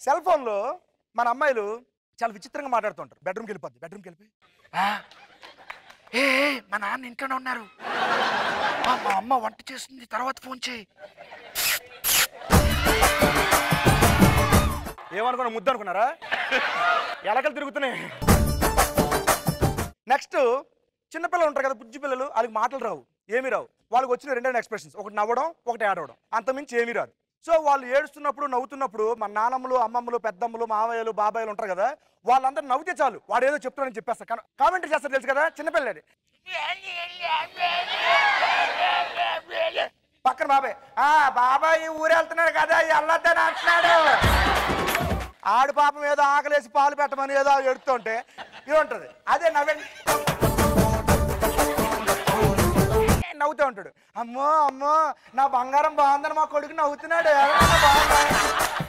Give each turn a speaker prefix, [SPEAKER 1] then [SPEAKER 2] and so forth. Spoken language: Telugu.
[SPEAKER 1] సెల్ ఫోన్లో మన అమ్మాయిలు చాలా విచిత్రంగా మాట్లాడుతుంటారు బెడ్రూమ్కి వెళ్ళిపోద్ది బెడ్రూమ్కి వెళ్ళిపోయి "ఆ, ఏ ఏ, మా నాన్న ఇంట్లోనే ఉన్నారు ఆ, మా అమ్మ వంట చేస్తుంది తర్వాత ఫోన్ చేయి ఏమనుకున్నా ముద్దు అనుకున్నారా ఎలకలు తిరుగుతున్నాయి నెక్స్ట్ చిన్నపిల్లలు ఉంటారు కదా బుజ్జి పిల్లలు వాళ్ళకి మాటలు రావు ఏమీ రావు వాళ్ళకి వచ్చిన రెండే ఎక్స్ప్రెషన్స్ ఒకటి నవ్వడం ఒకటి ఏడవడం అంతమించి ఏమీ రాదు సో వాళ్ళు ఏడుస్తున్నప్పుడు నవ్వుతున్నప్పుడు మన నానమ్మలు అమ్మమ్మలు పెద్దమ్మలు మావయ్యలు బాబాయ్యలు ఉంటారు కదా వాళ్ళందరూ నవ్వుతే చాలు వాడు ఏదో చెప్తాడని చెప్పేస్తారు కామెంటరీ చేస్తారు తెలుసు కదా చిన్నపిల్లడి పక్కన బాబాయ్ ఆ బాబాయ్ ఊరు వెళ్తున్నాడు కదా వెళ్ళొద్దని అంటున్నాడు ఆడు పాపం ఏదో ఆకలేసి పాలు పెట్టమని ఏదో ఎడుతుంటే ఏముంటది అదే నవ్వండి నవ్వుతూ ఉంటాడు అమ్మో అమ్మో నా బంగారం బాగుందని మా కొడుకు నవ్వుతున్నాడు ఎవరన్నా బాగుందా